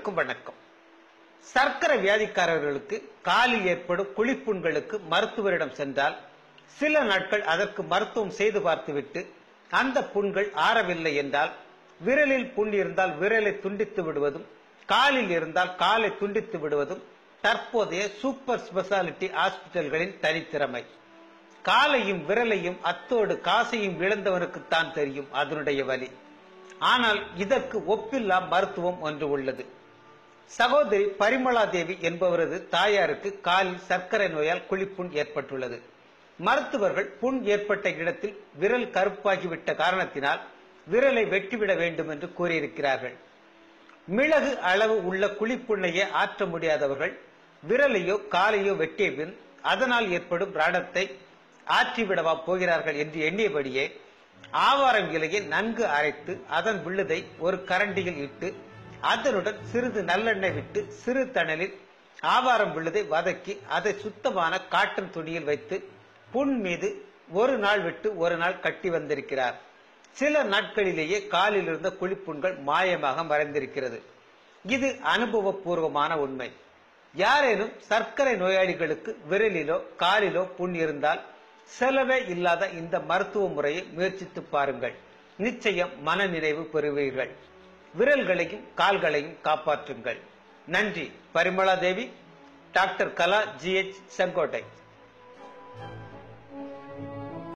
அனைவருக்கும் வணக்கம் சர்க்கரை வியாதிக்காரர்களுக்கு காலில் ஏற்படும் குழிப்புண்களுக்கு மருத்துவரிடம் சென்றால் சில நாட்கள் அதற்கு மருத்துவம் செய்து பார்த்துவிட்டு அந்த புண்கள் ஆறவில்லை என்றால் விரலில் புண் இருந்தால் விரலை துண்டித்து விடுவதும் காலில் இருந்தால் காலை துண்டித்து விடுவதும் தற்போதைய சூப்பர் ஸ்பெஷாலிட்டி ஹாஸ்பிட்டல்களின் தனித்திறமை காலையும் விரலையும் அத்தோடு காசையும் இழந்தவனுக்குத்தான் தெரியும் அதனுடைய வலி ஆனால் இதற்கு ஒப்பில்லா மருத்துவம் ஒன்று உள்ளது சகோதரி பரிமளா தேவி என்பவரது தாயாருக்கு காலில் சர்க்கரை நோயால் குழிப்புண் ஏற்பட்டுள்ளது மருத்துவர்கள் புண் ஏற்பட்ட இடத்தில் விரல் கருப்பாகிவிட்ட காரணத்தினால் விரலை வெட்டிவிட வேண்டும் என்று கூறியிருக்கிறார்கள் மிளகு அளவு உள்ள குழிப்புண்ணையே ஆற்ற முடியாதவர்கள் விரலையோ காலையோ வெட்டிய பின் அதனால் ஏற்படும் ரணத்தை ஆற்றிவிடவா போகிறார்கள் என்று எண்ணியபடியே ஆவாரம் இலையை நன்கு அரைத்து அதன் விழுதை ஒரு கரண்டியில் இட்டு அதனுடன் சிறிது நல்லெண்ணெய் விட்டு சிறு தணலில் ஆவாரம் விழுதை வதக்கி அதை சுத்தமான காட்டன் துணியில் வைத்து புண் மீது ஒரு நாள் விட்டு ஒரு நாள் கட்டி வந்திருக்கிறார் சில நாட்களிலேயே காலில் இருந்த குழிப்புண்கள் மாயமாக மறைந்திருக்கிறது இது அனுபவபூர்வமான உண்மை யாரேனும் சர்க்கரை நோயாளிகளுக்கு விரலிலோ காலிலோ புண் இருந்தால் செலவே இல்லாத இந்த மருத்துவ முறையை முயற்சித்து பாருங்கள் நிச்சயம் மனநிறைவு பெறுவீர்கள் விரல்களையும் கால்களையும் காப்பாற்றுங்கள் நன்றி பரிமளா தேவி டாக்டர் கலா ஜிஎச் செங்கோட்டை